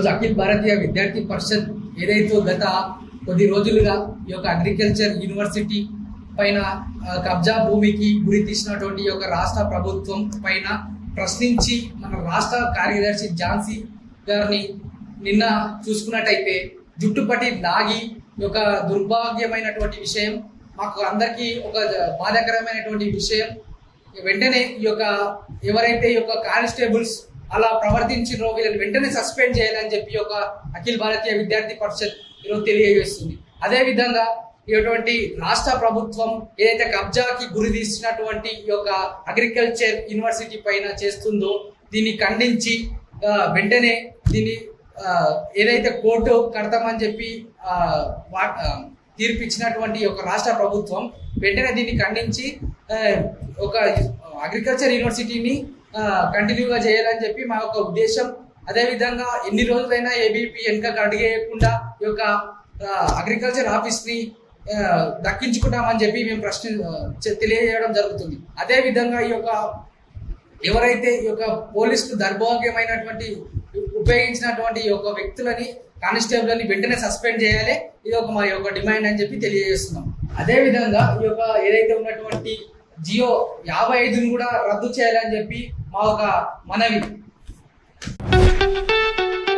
ఈరోజు అఖిల భారతీయ విద్యార్థి పరిషత్ ఏదైతే గత కొద్ది రోజులుగా ఈ యొక్క అగ్రికల్చర్ యూనివర్సిటీ పైన ఆ, కబ్జా భూమికి గురి తీసినటువంటి ఈ యొక్క రాష్ట్ర ప్రభుత్వం పైన ప్రశ్నించి మన రాష్ట్ర కార్యదర్శి ఝాన్సీ గారిని నిన్న చూసుకున్నట్టయితే జుట్టుపట్టి లాగి ఈ యొక్క దుర్భాగ్యమైనటువంటి విషయం మాకు అందరికీ ఒక బాధాకరమైనటువంటి విషయం వెంటనే ఈ యొక్క ఎవరైతే ఈ యొక్క కానిస్టేబుల్స్ అలా ప్రవర్తించినో వీళ్ళని వెంటనే సస్పెండ్ చేయాలని చెప్పి ఒక అఖిల భారతీయ విద్యార్థి పరిషత్ ఈరోజు తెలియజేస్తుంది అదే విధంగా ఇటువంటి రాష్ట్ర ప్రభుత్వం ఏదైతే కబ్జాకి గురి తీసినటువంటి ఈ యొక్క అగ్రికల్చర్ యూనివర్సిటీ పైన చేస్తుందో దీన్ని ఖండించి ఆ, వెంటనే దీన్ని ఆ, ఏదైతే కోర్టు కడతామని చెప్పి ఆ, వా- ఆ, తీర్పు ఇచ్చినటువంటి ఈ యొక్క రాష్ట్ర ప్రభుత్వం వెంటనే దీన్ని ఖండించి ఆ, ఒక అగ్రికల్చర్ యూనివర్సిటీని కంటిన్యూగా చేయాలని చెప్పి మా యొక్క ఉద్దేశం అదే విధంగా ఎన్ని రోజులైనా ఏబీపీ వెనుక అడిగేయకుండా ఈ యొక్క అగ్రికల్చర్ ఆఫీస్ ని ఆ, దక్కించుకుంటామని చెప్పి మేము ప్రశ్న ఆ, చె- తెలియజేయడం జరుగుతుంది అదే విధంగా ఈ యొక్క ఎవరైతే ఈ యొక్క పోలీసులు దౌర్భాగ్యమైనటువంటి ఉపయోగించినటువంటి ఈ యొక్క వ్యక్తులని కానిస్టేబుల్ అని వెంటనే సస్పెండ్ చేయాలి ఇది ఒక మా యొక్క డిమాండ్ అని చెప్పి తెలియజేస్తున్నాం అదే విధంగా ఈ యొక్క ఏదైతే ఉన్నటువంటి జియో యాభై ఐదుని కూడా రద్దు చేయాలని చెప్పి మా ఒక మనవి